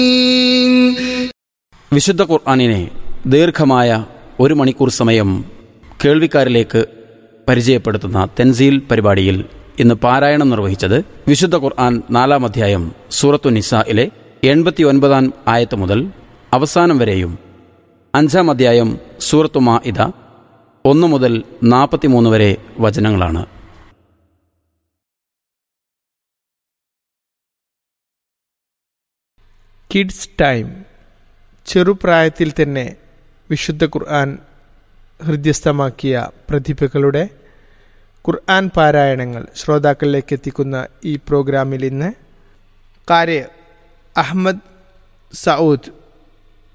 വിശുദ്ധ ഖുർആാനിനെ ദീർഘമായ ഒരു മണിക്കൂർ സമയം കേൾവിക്കാരിലേക്ക് പരിചയപ്പെടുത്തുന്ന തെൻസീൽ പരിപാടിയിൽ ഇന്ന് പാരായണം നിർവഹിച്ചത് വിശുദ്ധ ഖുർആൻ നാലാം അധ്യായം സൂറത്തു നിസായിലെ എൺപത്തി ഒൻപതാം ആയത്ത് മുതൽ അവസാനം വരെയും അഞ്ചാം അധ്യായം സൂറത്തു മാ ഇത ഒന്ന് മുതൽ നാൽപ്പത്തിമൂന്ന് വരെ വചനങ്ങളാണ് കിഡ്സ് ടൈം ചെറുപ്രായത്തിൽ തന്നെ വിശുദ്ധ ഖുർആൻ ഹൃദ്യസ്ഥമാക്കിയ പ്രതിഭകളുടെ ഖുർആൻ പാരായണങ്ങൾ ശ്രോതാക്കളിലേക്ക് എത്തിക്കുന്ന ഈ പ്രോഗ്രാമിൽ ഇന്ന് കാരെ അഹമ്മദ് സൗദ്